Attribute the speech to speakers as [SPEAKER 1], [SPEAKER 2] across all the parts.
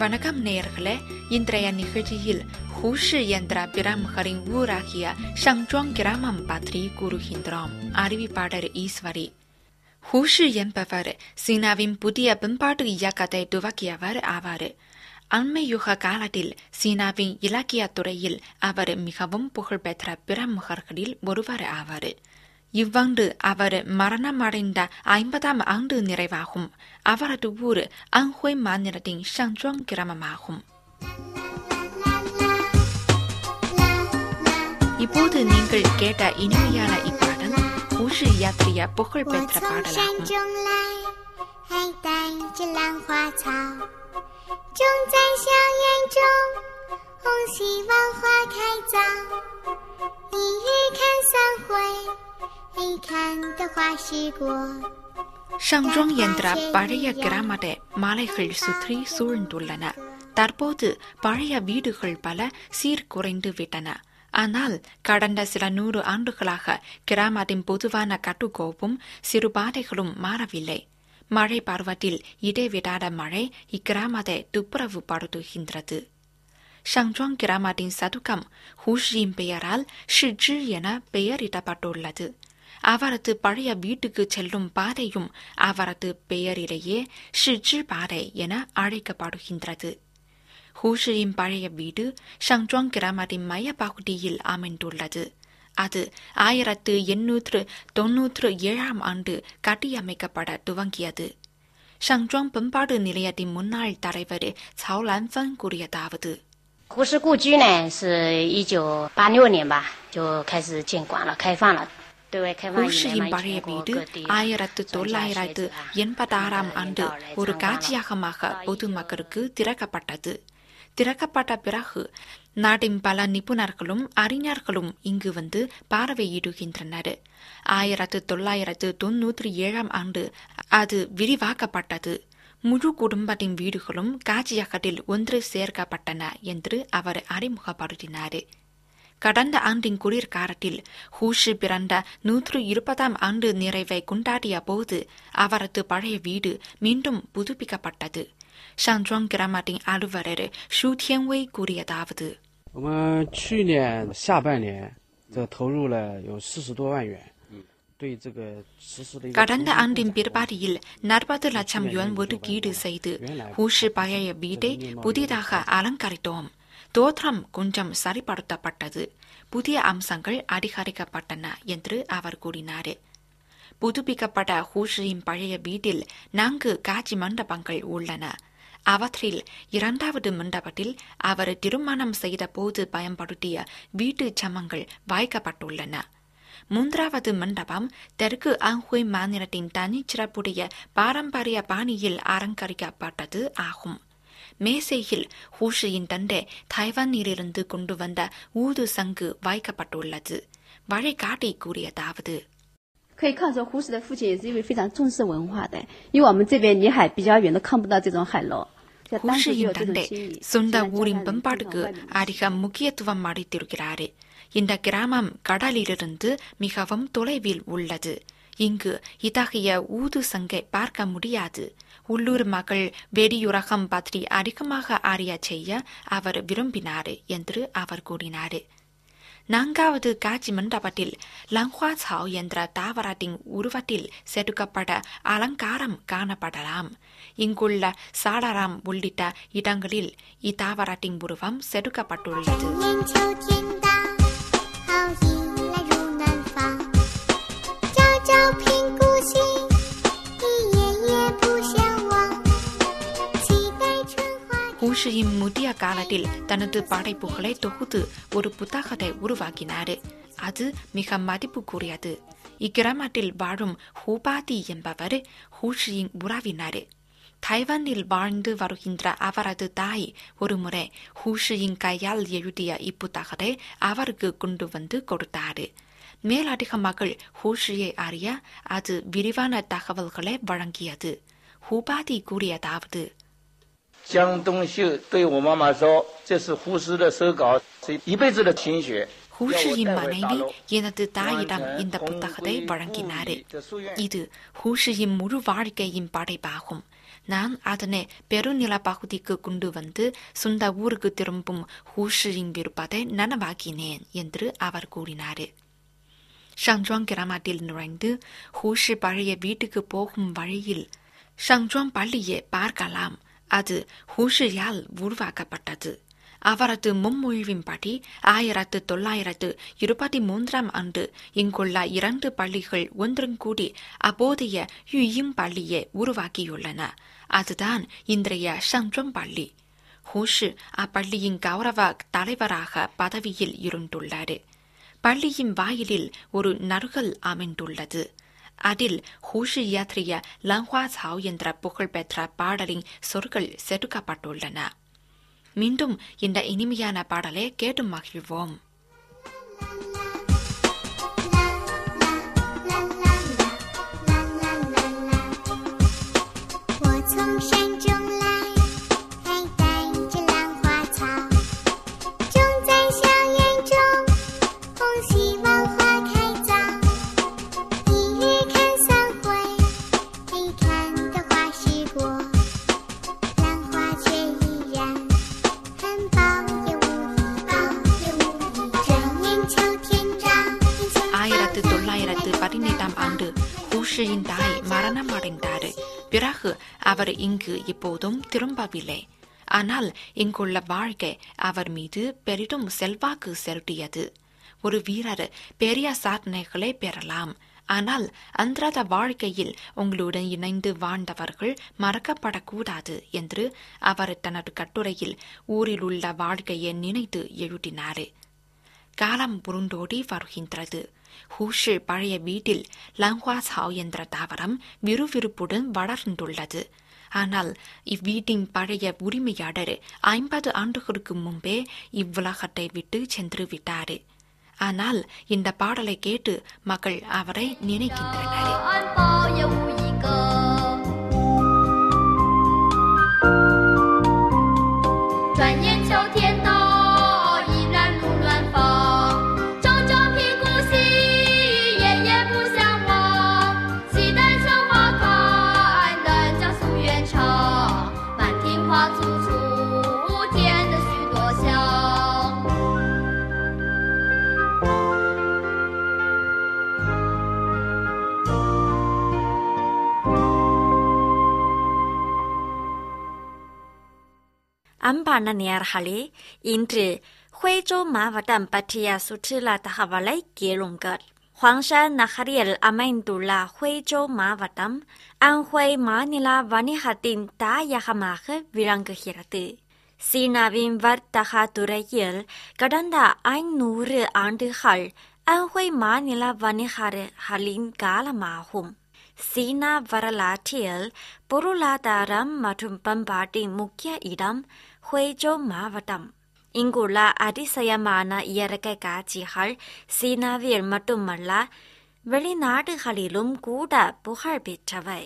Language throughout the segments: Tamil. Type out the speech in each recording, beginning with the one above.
[SPEAKER 1] வணக்கம் நேயர்களே இன்றைய நிகழ்ச்சியில் ஹூஷி என்ற பிரமுகரின் ஊராகிய ஷங்ஜுவாங் கிராமம் பற்றி கூறுகின்றோம் அறிவிப்பாளர் ஈஸ்வரி ஹூஷி என்பவர் சீனாவின் புதிய பண்பாட்டு இயக்கத்தை துவக்கியவர் ஆவார் அண்மையுக காலத்தில் சீனாவின் இலக்கியத் துறையில் அவர் மிகவும் புகழ்பெற்ற பிரமுகர்களில் ஒருவர் ஆவார் இவ்வாண்டு அவர் மரணமடைந்த ஐம்பதாம் ஆண்டு நிறைவாகும் அவரது ஊர் அன்ஹுய் மாநிலத்தின் ஷாங்ஜுவாங் கிராமமாகும் இப்போது நீங்கள் கேட்ட இனிமையான இப்பாடல் ஊஷி இயற்றிய
[SPEAKER 2] 我
[SPEAKER 1] புகழ்பெற்ற
[SPEAKER 2] 从山
[SPEAKER 1] பாடலாகும்
[SPEAKER 2] 中来，还带着兰花草，种在小园中，红希望花开早。一日看三回，看得花时过。
[SPEAKER 1] ஷங்ஜுவாங் என்ற பழைய கிராமத்தை மலைகள் சுற்றி சூழ்ந்துள்ளன தற்போது பழைய வீடுகள் பல சீர்குறைந்து விட்டன ஆனால் கடந்த சில நூறு ஆண்டுகளாக கிராமத்தின் பொதுவான கட்டுக்கோப்பும் சிறு பாதைகளும் மாறவில்லை மழை பருவத்தில் இடைவிடாத மழை இக்கிராமத்தை துப்புரவுபடுத்துகின்றது ஷங்ஜுவாங் கிராமத்தின் சதுக்கம் ஹூஷியின் பெயரால் ஷிஜி என பெயரிடப்பட்டுள்ளது அவரது பழைய வீட்டுக்கு செல்லும் பாதையும் அவரது பெயரிலேயே ஷிஜி பாதை என அழைக்கப்படுகின்றது ஹூஷியின் பழைய வீடு ஷங்ஜுவாங் கிராமத்தின் மையப்பகுதியில் அமைந்துள்ளது அது ஆயிரத்து எண்ணூற்று தொன்னூற்று ஏழாம் ஆண்டு கட்டியமைக்கப்பட துவங்கியது ஷங்ஜுவாங் பண்பாடு நிலையத்தின் முன்னாள் தலைவர் cao lanfeng கூறியதாவது
[SPEAKER 3] 胡氏故居呢，是一九八六年吧就开始建馆了，开放了。对外开放以来
[SPEAKER 1] ஹூஷியின்
[SPEAKER 3] 嘛，
[SPEAKER 1] பழைய
[SPEAKER 3] 全国
[SPEAKER 1] வீடு
[SPEAKER 3] 各地
[SPEAKER 1] ஆயிரத்து
[SPEAKER 3] 专家学
[SPEAKER 1] தொள்ளாயிரத்து
[SPEAKER 3] 者啊
[SPEAKER 1] எண்பத்தாறாம்
[SPEAKER 3] 等等
[SPEAKER 1] ஆண்டு
[SPEAKER 3] 领导来
[SPEAKER 1] ஒரு
[SPEAKER 3] 参观了
[SPEAKER 1] காட்சியகமாக பொதுமக்களுக்கு திறக்கப்பட்டது திறக்கப்பட்ட பிறகு நாட்டின் பல நிபுணர்களும் அறிஞர்களும் இங்கு வந்து பார்வையிடுகின்றனர் ஆயிரத்து தொள்ளாயிரத்து தொன்னூற்றி ஏழாம் ஆண்டு அது விரிவாக்கப்பட்டது முழு குடும்பத்தின் வீடுகளும் காட்சியகத்தில் ஒன்று சேர்க்கப்பட்டன என்று அவர் அறிமுகப்படுத்தினார் கடந்த ஆண்டின் குளிர்காலத்தில் ஹூஷி பிறந்த நூற்று இருபதாம் ஆண்டு நிறைவை கொண்டாடிய போது அவரது பழைய வீடு மீண்டும் புதுப்பிக்கப்பட்டது ஷாங்ஜுவாங் கிராமத்தின் அலுவலர் ஷூ தியன்வை கூறியதாவது
[SPEAKER 4] 我们去年下半年这投入了有四十多万元，对这个实施的一个
[SPEAKER 1] கடந்த
[SPEAKER 4] 重新
[SPEAKER 1] ஆண்டின்
[SPEAKER 4] 布展
[SPEAKER 1] பிற்பாடியில் நாற்பது லட்சம் யுவான் ஒதுக்கீடு செய்து ஹூஷி பழைய வீட்டை புதிதாக அலங்கரித்தோம் தோற்றம் கொஞ்சம் சரிப்படுத்தப்பட்டது புதிய அம்சங்கள் அதிகரிக்கப்பட்டன என்று அவர் கூறினார் புதுப்பிக்கப்பட்ட ஹூஷியின் பழைய வீட்டில் நான்கு காட்சி மண்டபங்கள் உள்ளன அவற்றில் இரண்டாவது மண்டபத்தில் அவர் திருமணம் செய்த போது பயன்படுத்திய வீட்டு சமங்கள் வைக்கப்பட்டுள்ளன மூன்றாவது மண்டபம் தெற்கு அன்ஹுய் மாநிலத்தின் தனிச்சிறப்புடைய பாரம்பரிய பாணியில் அலங்கரிக்கப்பட்டது ஆகும் மேசையில் ஹூஷியின் தண்டை தைவானிலிருந்து கொண்டு வந்த ஊது சங்கு வைக்கப்பட்டுள்ளது வழிகாட்டி கூறியதாவது
[SPEAKER 5] 可以看出，胡适的父亲也是一位非常重视文化的，因为我们这边离海比较远，都看不到这种海楼。在当时就
[SPEAKER 1] ஹூஷியின்
[SPEAKER 5] 有这种
[SPEAKER 1] தந்தை
[SPEAKER 5] 心理，
[SPEAKER 1] சொந்த
[SPEAKER 5] 虽然
[SPEAKER 1] ஊரின்
[SPEAKER 5] 家人
[SPEAKER 1] பண்பாட்டுக்கு
[SPEAKER 5] 住在外面
[SPEAKER 1] அதிக முக்கியத்துவம் அளித்திருக்கிறார் இந்த கிராமம் கடலிலிருந்து மிகவும் தொலைவில் உள்ளது இங்கு இத்தகைய ஊது சங்கை பார்க்க முடியாது உள்ளூர் மக்கள் வெடியுரகம் பற்றி அதிகமாக அறிய செய்ய அவர் விரும்பினார் என்று அவர் கூறினார் நான்காவது காட்சி மண்டபத்தில் லங்ஹுவா சாவ் என்ற தாவரத்தின் உருவத்தில் செதுக்கப்பட்ட அலங்காரம் காணப்படலாம் இங்குள்ள சாளரம் உள்ளிட்ட இடங்களில் இத்தாவரத்தின் உருவம் செதுக்கப்பட்டுள்ளது
[SPEAKER 2] 年秋天到，好迎来如南方。朝朝频顾惜，一夜夜不相忘。期待春花
[SPEAKER 1] ஹூஷியின் முதிய காலத்தில் தனது படைப்புகளை தொகுத்து ஒரு புத்தகத்தை உருவாக்கினார் அது மிக மதிப்புக்குரியது இக்கிராமத்தில் வாழும் ஹூபாதி என்பவர் ஹூஷியின் உறவினர் தைவானில் வாழ்ந்து வருகின்ற அவரது தாய் ஒருமுறை ஹூஷியின் கையால் எழுதிய இப்புத்தகத்தை அவருக்கு கொண்டு வந்து கொடுத்தார் மேலதிக மக்கள் ஹூஷியை அறிய அது விரிவான தகவல்களை வழங்கியது ஹூபாதி கூறியதாவது
[SPEAKER 6] 江冬秀对我妈妈说：“这是胡适的手稿，是一辈子的心血。”
[SPEAKER 1] ஹூஷியின் மனைவி எனது தாயிடம் இந்த புத்தகத்தை வழங்கினார் இது ஹூஷியின் முழு வாழ்க்கையின் படைப்பாகும் நான் அதனை பெருநில பகுதிக்கு கொண்டு வந்து சொந்த ஊருக்கு திரும்பும் ஹூஷியின் விருப்பத்தை நனவாக்கினேன் என்று அவர் கூறினார் ஷங்ஜுவாங் கிராமத்தில் நுழைந்து ஹூஷி பழைய வீட்டுக்கு போகும் வழியில் ஷங்ஜுவாங் பள்ளியை பார்க்கலாம் அது ஹூஷியால் உருவாக்கப்பட்டது அவரது முன்மொழிவின்படி ஆயிரத்து தொள்ளாயிரத்து இருபத்தி மூன்றாம் ஆண்டு இங்குள்ள இரண்டு பள்ளிகள் ஒன்றும் கூடி அப்போதைய யுயிம் பள்ளியை உருவாக்கியுள்ளன அதுதான் இன்றைய ஷங்ஜுவாங் பள்ளி ஹூஷு அப்பள்ளியின் கௌரவ தலைவராக பதவியில் இருந்துள்ளார் பள்ளியின் வாயிலில் ஒரு நறுகல் அமைந்துள்ளது அதில் ஹூஷி இயற்றிய லங்ஹா சாவ் என்ற புகழ்பெற்ற பாடலின் சொற்கள் செதுக்கப்பட்டுள்ளன மீண்டும் இந்த இனிமையான பாடலை கேட்டு மகிழ்வோம்
[SPEAKER 2] 我从山中来，还带着兰花草，种在小园中，红希望花开早。一日看三回，没看的花时过，兰花却依然很苞也无一苞也无一。转眼秋天长，
[SPEAKER 1] ஆயிரத்து தொள்ளாயிரத்து பதினெட்டாம் ஆண்டு ஹூஷியின் தாய் மரணமடைந்தார் பிறகு அவர் இங்கு இப்போதும் திரும்பவில்லை ஆனால் இங்குள்ள வாழ்க்கை அவர் மீது பெரிதும் செல்வாக்கு செலுத்தியது ஒரு வீரர் பெரிய சாதனைகளை பெறலாம் ஆனால் அன்றாட வாழ்க்கையில் உங்களுடன் இணைந்து வாழ்ந்தவர்கள் மறக்கப்படக்கூடாது என்று அவர் தனது கட்டுரையில் ஊரில் உள்ள வாழ்க்கையை நினைத்து எழுதினார் காலம் உருண்டோடி வருகின்றது ஹூஷு பழைய வீட்டில் லங்ஹுவா சாவ் என்ற தாவரம் விறுவிறுப்புடன் வளர்ந்துள்ளது ஆனால் இவ்வீட்டின் பழைய உரிமையாளர் ஐம்பது ஆண்டுகளுக்கு முன்பே இவ்வுலகத்தை விட்டு சென்று விட்டார் ஆனால் இந்த பாடலை கேட்டு மக்கள் அவரை நினைக்கின்றனர்
[SPEAKER 7] 安保也无一个。转眼秋天到，依然路乱放。朝朝屁股细，夜夜不相忘。西单上花开，南江溯源长。满庭花簇簇，添得许多香。
[SPEAKER 8] அன்பான நேயர்களே இன்று ஹுய்ஜோ மாவட்டம் பற்றிய சுற்றுலா தகவலை கேளுங்கள் ஹுவாங்ஷான் நகரில் அமைந்துள்ள ஹுய்ஜோ மாவட்டம் அன்ஹுய் மாநில வணிகத்தின் தாயகமாக விளங்குகிறது சீனாவின் வர்த்தக துறையில் கடந்த ஐநூறு ஆண்டுகள் அன்ஹுய் மாநில வணிகர்களின் காலமாகும் சீனா வரலாற்றில் பொருளாதாரம் மற்றும் பண்பாட்டின் முக்கிய இடம் ஹுய்ஜோ மாவட்டம் இங்குள்ள அதிசயமான இயற்கை காட்சிகள் சீனாவில் மட்டுமல்ல வெளிநாடுகளிலும் கூட புகழ் பெற்றவை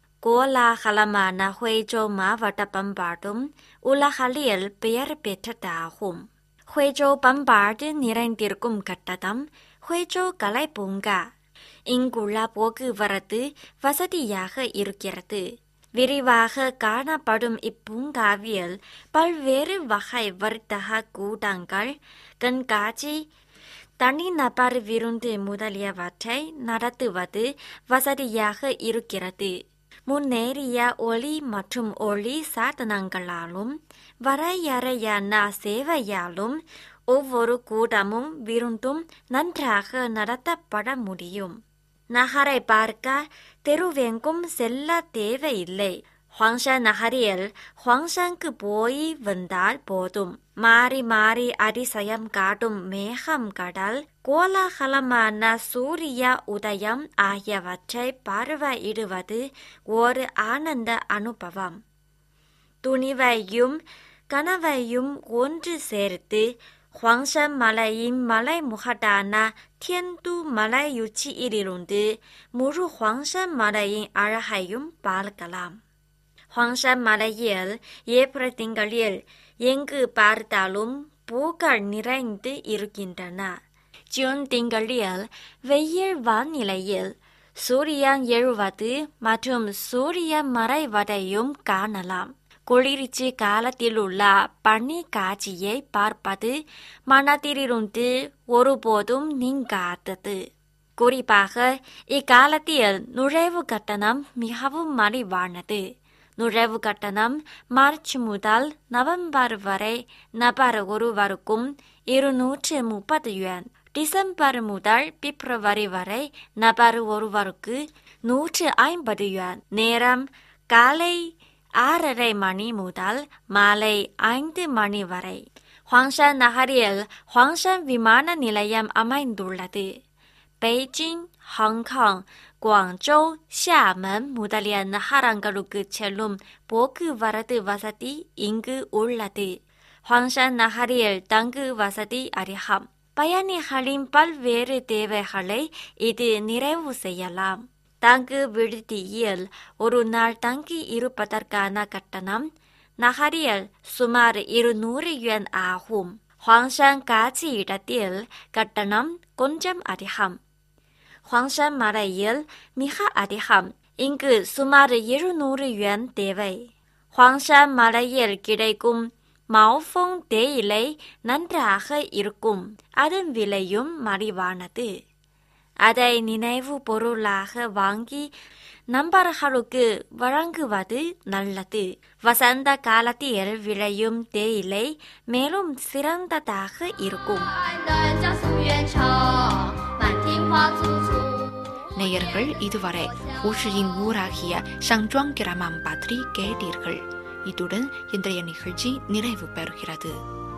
[SPEAKER 8] கோலாகலமான ஹுய்ஜோ மாவட்ட பண்பாடும் உலகளில் பெயர் பெற்றதாகும் ஹுய்ஜோ பண்பாடு நிறைந்திருக்கும் கட்டடம் ஹுய்ஜோ கலை பூங்கா இங்குள்ள போக்குவரத்து வசதியாக இருக்கிறது விரிவாக காணப்படும் இப்பூங்காவில் பல்வேறு வகை வர்த்தக கூட்டங்கள் கண்காட்சி தனிநபர் விருந்து முதலியவற்றை நடத்துவது வசதியாக இருக்கிறது முன்னேறிய ஒளி மற்றும் ஒளி சாதனங்களாலும் வரையறையான சேவையாலும் ஒவ்வொரு கூட்டமும் விருந்தும் நன்றாக நடத்தப்பட முடியும் நகரை பார்க்க தெருவெங்கும் செல்ல தேவையில்லை ஹுவாங்ஷான் நகரில் ஹுவாங்ஷானுக்கு போய் வந்தால் போதும் மாறி மாறி அதிசயம் காட்டும் மேகம் கடல் கோலாகலமான சூரிய உதயம் ஆகியவற்றை பார்வையிடுவது ஒரு ஆனந்த அனுபவம் துணிவையும் கனவையும் ஒன்று சேர்த்து ஹுவாங்ஷான் மலையின் மலைமுகடான தியன்து மலையுச்சியிலிருந்து முழு ஹுவாங்ஷான் மலையின் அழகையும் பார்க்கலாம் ஹுவாங்ஷான் மலையில் ஏப்ரல் திங்களில் எங்கு பார்த்தாலும் பூக்கள் நிறைந்து இருக்கின்றன ஜூன் திங்களில் வெயில் வானிலையில் சூரியன் எழுவது மற்றும் சூரியன் மறைவதையும் காணலாம் குளிர்ச்சி காலத்தில் உள்ள பனி காட்சியை பார்ப்பது மனதிலிருந்து ஒருபோதும் நீங்காதது குறிப்பாக இக்காலத்தில் நுழைவு கட்டணம் மிகவும் மலிவானது நுழைவு கட்டணம் மார்ச் முதல் நவம்பர் வரை நபர் ஒருவருக்கும் இருநூற்று முப்பது யுவான் டிசம்பர் முதல் பிப்ரவரி வரை நபர் ஒருவருக்கு நூற்று ஐம்பது யுவான் நேரம் காலை ஆறரை மணி முதல் மாலை ஐந்து மணி வரை ஹுவாங்ஷான் நகரில் ஹுவாங்ஷான் விமான நிலையம் அமைந்துள்ளது பெய்ஜிங் ஹாங்காங் குவாங்ஜோ ஷியாமன் முதலிய நகரங்களுக்கு செல்லும் போக்குவரத்து வசதி இங்கு உள்ளது ஹுவாங்ஷான் நகரில் தங்கு வசதி அதிகம் பயணிகளின் பல்வேறு தேவைகளை இது நிறைவு செய்யலாம் தங்கு விடுதியில் ஒரு நாள் தங்கி இருப்பதற்கான கட்டணம் நகரில் சுமார் இருநூறு யுவான் ஆகும் ஹுவாங்ஷான் காட்சி இடத்தில் கட்டணம் கொஞ்சம் அதிகம் ஹுவாங்ஷான் மலையில் மிக அதிகம் இங்கு சுமார் இருநூறு யுவான் தேவை ஹுவாங்ஷான் மலையில் கிடைக்கும் மௌஃபோங் தேயிலை நன்றாக இருக்கும் அதன் விலையும் மலிவானது அதை நினைவு பொருளாக வாங்கி நண்பர்களுக்கு வழங்குவது நல்லது வசந்த காலத்தில் விளையும் தேயிலை மேலும் சிறந்ததாக இருக்கும்
[SPEAKER 7] 的江苏园场，满庭花簇簇。
[SPEAKER 1] நேயர்கள் இதுவரை ஊஷியின் ஊராகிய சங்ஜுவாங் கிராமம் பற்றி கேட்டீர்கள் இத்துடன் இன்றைய நிகழ்ச்சி நிறைவு பெறுகிறது